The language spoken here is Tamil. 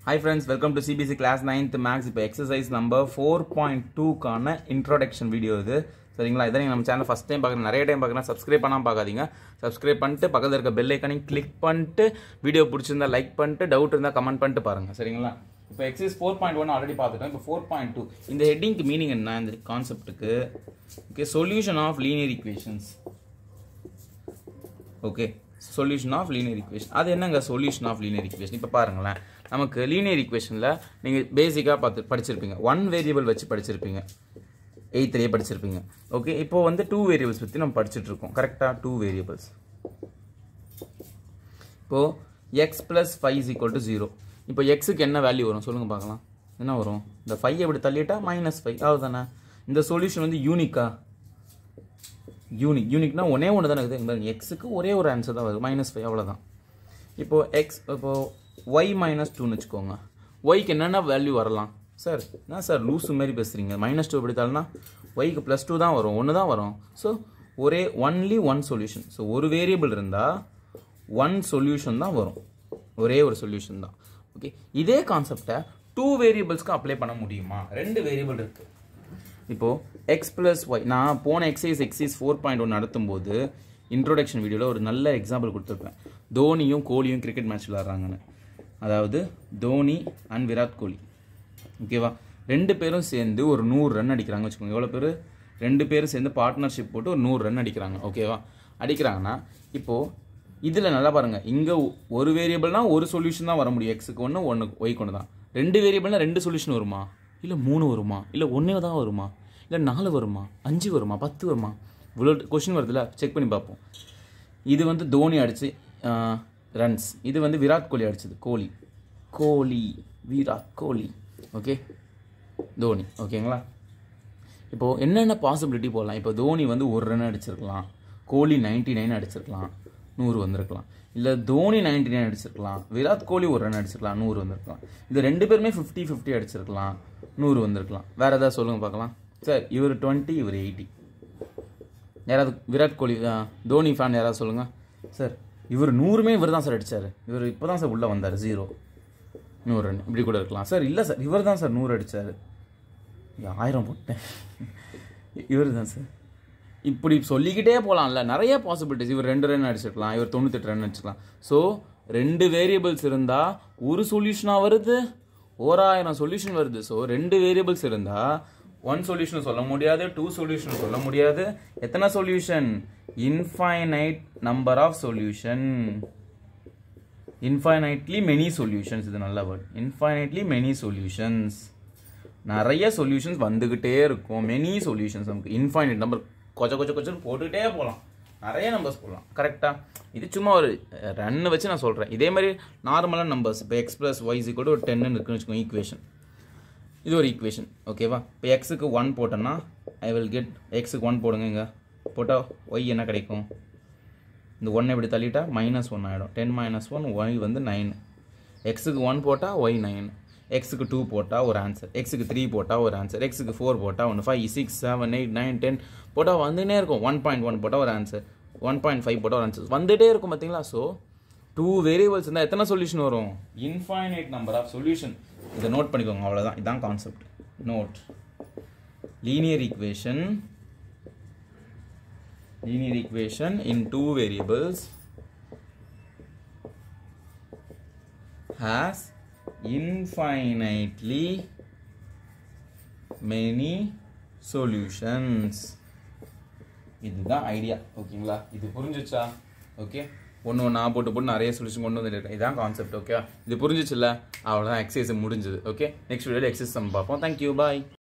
hi friends welcome to CBC class ninth maths இப்போ எக்ஸசைஸ் நம்பர் ஃபோர் பாயிண்ட் டூக்கான இன்ட்ரோடக்ஷன் வீடியோ இது சரிங்களா இதை நீங்கள் நம்ம சேனல் ஃபஸ்ட் டைம் பார்க்குறேன் நிறைய டைம் பார்க்குறேன் சப்ஸ்கிரைப் பண்ணாமல் பார்க்காதீங்க சப்ஸ்கிரைப் பண்ணிட்டு பக்கத்தில் இருக்க பெல் ஐக்கானையும் கிளிக் பண்ணிட்டு வீடியோ பிடிச்சிருந்தா லைக் பண்ணிட்டு டவுட் இருந்தால் கமெண்ட் பண்ணிட்டு பாருங்கள் சரிங்களா இப்போ exercise four point one already பார்த்துட்டோம் இப்போ ஃபோர் பாயிண்ட் டூ இந்த ஹெட்டிங்க்கு மீனிங் என்ன இந்த கான்செப்ட்டுக்கு okay solution of linear equations okay solution of linear equation அது என்னங்க சொல்யூஷன் ஆஃப் லீனியர் ஈக்குவேஷன் இப்போ பாருங்களேன் நமக்கு லீனியர் ஈக்குவேஷனில் நீங்கள் பேசிக்காக பார்த்து படிச்சிருப்பீங்க ஒன் வேரியபிள் வச்சு படிச்சிருப்பீங்க எயித்துலேயே படிச்சிருப்பீங்க ஓகே இப்போ வந்து டூ வேரியபிள்ஸ் பற்றி நம்ம படிச்சுட்டு இருக்கோம் கரெக்டாக டூ வேரியபிள்ஸ் இப்போது x plus five is equal to zero இப்போ எக்ஸுக்கு என்ன வேல்யூ வரும் சொல்லுங்கள் பார்க்கலாம் என்ன வரும் இந்த ஃபைவ் எப்படி தள்ளிட்டா மைனஸ் ஃபைவ் அவ்வளோதானே இந்த சொல்யூஷன் வந்து யூனிக்கா யூனிக் யூனிக்னா ஒரே ஒன்று தானே இருக்குது இந்த எக்ஸுக்கு ஒரே ஒரு ஆன்சர் தான் வருது மைனஸ் ஃபைவ் அவ்வளோதான் இப்போது எக்ஸ் இப்போது ஒய் மைனஸ் டூன்னு வச்சுக்கோங்க ஒய்க்கு என்னென்ன வேல்யூ வரலாம் சார் என்ன சார் லூஸு மாதிரி பேசுகிறீங்க மைனஸ் டூ எடுத்தாலும்னா ஒய்க்கு ப்ளஸ் டூ தான் வரும் ஒன்று தான் வரும் ஸோ ஒரே ஒன்லி ஒன் சொல்யூஷன் ஸோ ஒரு வேரியபிள் இருந்தால் ஒன் சொல்யூஷன் தான் வரும் ஒரே ஒரு சொல்யூஷன் தான் ஓகே இதே கான்செப்டை டூ வேரியபிள்ஸ்க்கு அப்ளை பண்ண முடியுமா ரெண்டு வேரியபிள் இருக்குது இப்போது எக்ஸ் ப்ளஸ் ஒய் நான் போன exercise exercise four point one நடத்தும்போது இன்ட்ரோடக்ஷன் வீடியோவில் ஒரு நல்ல எக்ஸாம்பிள் கொடுத்துருப்பேன் தோனியும் கோலியும் கிரிக்கெட் மேட்ச் விளாட்றாங்கன்னு அதாவது தோனி அண்ட் விராட் கோலி ஓகேவா ரெண்டு பேரும் சேர்ந்து ஒரு நூறு ரன் அடிக்கிறாங்க வச்சுக்கோங்க எவ்வளோ பேர் ரெண்டு பேரும் சேர்ந்து பார்ட்னர்ஷிப் போட்டு ஒரு நூறு ரன் அடிக்கிறாங்க ஓகேவா அடிக்கிறாங்கன்னா இப்போது இதில் நல்லா பாருங்கள் இங்கே ஒரு வேரியபிள்னா ஒரு சொல்யூஷன் தான் வர முடியும் எக்ஸுக்கு ஒன்று ஒன்று ஒய்க்கு ஒன்று தான் ரெண்டு வேரியபிள்னா ரெண்டு சொல்யூஷன் வருமா இல்லை மூணு வருமா இல்லை ஒன்றே தான் வருமா இல்லை நாலு வருமா அஞ்சு வருமா பத்து வருமா இவ்வளோ கொஷின் வருதுல்ல செக் பண்ணி பார்ப்போம் இது வந்து தோனி அடிச்சு ரன்ஸ் இது வந்து விராட் கோலி அடிச்சது கோலி கோலி விராட் கோலி ஓகே தோனி ஓகேங்களா இப்போது என்னென்ன பாசிபிலிட்டி போடலாம் இப்போ தோனி வந்து ஒரு ரன் அடிச்சிருக்கலாம் கோலி நைன்டி நைன் அடிச்சிருக்கலாம் நூறு வந்திருக்கலாம் இல்லை தோனி நைன்டி நைன் அடிச்சிருக்கலாம் விராட் கோலி ஒரு ரன் அடிச்சிருக்கலாம் நூறு வந்திருக்கலாம் இது ரெண்டு பேருமே ஃபிஃப்டி ஃபிஃப்டி அடிச்சிருக்கலாம் நூறு வந்திருக்கலாம் வேறு ஏதாவது சொல்லுங்கள் பார்க்கலாம் சார் இவர் டுவெண்ட்டி இவர் எயிட்டி யாராவது விராட் கோலி தோனி ஃபேன் யாராவது சொல்லுங்கள் சார் இவர் நூறுமே இவர் தான் சார் அடித்தார் இவர் இப்போ தான் சார் உள்ளே வந்தார் ஜீரோ நூறு ரன் இப்படி கூட இருக்கலாம் சார் இல்லை சார் இவர் தான் சார் நூறு அடித்தார் ஆயிரம் போட்டேன் இவர் தான் சார் இப்படி சொல்லிக்கிட்டே போகலாம்ல நிறைய பாசிபிலிட்டிஸ் இவர் ரெண்டு ரன் அடிச்சிருக்கலாம் இவர் தொண்ணூத்தெட்டு ரன் அடிச்சிருக்கலாம் ஸோ ரெண்டு வேரியபிள்ஸ் இருந்தால் ஒரு சொல்யூஷனாக வருது ஓராயிரம் சொல்யூஷன் வருது ஸோ ரெண்டு வேரியபிள்ஸ் இருந்தால் ஒன் சொல்யூஷன் சொல்ல முடியாது டூ சொல்யூஷன் சொல்ல முடியாது எத்தனை solution infinite number of solution infinitely many solutions இது நல்ல வேர்ட் இன்ஃபைனைட்லி மெனி சொல்யூஷன்ஸ் நிறைய சொல்யூஷன்ஸ் வந்துக்கிட்டே இருக்கும் மெனி சொல்யூஷன்ஸ் நமக்கு இன்ஃபைனைட் நம்பர் கொச்ச கொச்ச கொச்சன்னு போட்டுக்கிட்டே போகலாம் நிறைய நம்பர்ஸ் போடலாம் கரெக்டாக இது சும்மா ஒரு ரன்னு வச்சு நான் சொல்கிறேன் இதே மாதிரி நார்மலான நம்பர்ஸ் இப்போ எக்ஸ் ப்ளஸ் ஒய்ஸ் கூட ஒரு டென்னு இருக்குன்னு வச்சுக்கோங்க ஈக்குவேஷன் இது ஒரு ஈக்குவேஷன் ஓகேவா இப்போ எக்ஸுக்கு ஒன் போட்டோன்னா ஐ வில் கெட் எக்ஸுக்கு ஒன் போடுங்க இங்கே போட்டால் ஒய் என்ன கிடைக்கும் இந்த ஒன் இப்படி தள்ளிட்டா மைனஸ் ஒன் ஆகிடும் டென் மைனஸ் ஒன் ஒய் வந்து நைன் எக்ஸுக்கு ஒன் போட்டால் ஒய் நைன் எக்ஸுக்கு டூ போட்டால் ஒரு ஆன்சர் எக்ஸுக்கு த்ரீ போட்டால் ஒரு ஆன்சர் எக்ஸுக்கு ஃபோர் போட்டால் ஒன்று five six seven eight nine ten போட்டால் வந்துனே இருக்கும் ஒன் பாயிண்ட் ஒன் போட்டால் ஒரு ஆன்சர் ஒன் பாயிண்ட் ஃபைவ் போட்டால் ஒரு ஆன்சர் வந்துகிட்டே இருக்கும் பார்த்தீங்களா ஸோ டூ வேரியபிள்ஸ் இருந்தால் எத்தனை சொல்யூஷன் வரும் இன்ஃபைனைட் நம்பர் ஆஃப் சொல்யூஷன் இதை நோட் பண்ணிக்கோங்க அவ்வளோதான் இதுதான் concept note linear equation linear equation in two variables has infinitely many solutions இதுதான் ஐடியா ஓகேங்களா இது புரிஞ்சிச்சா ஓகே ஒன்று ஒன்றா போட்டு போட்டு நிறைய சொல்யூஷன் கொண்டு வந்துட்டு இதான் கான்செப்ட் ஓகே இது புரிஞ்சிச்சுல்ல அவ்வளோதான் எக்ஸசைஸ் முடிஞ்சது ஓகே நெக்ஸ்ட் வீடியோவில் எக்ஸசைஸ் நம்ம பார்ப்போம் தேங்க்யூ பாய்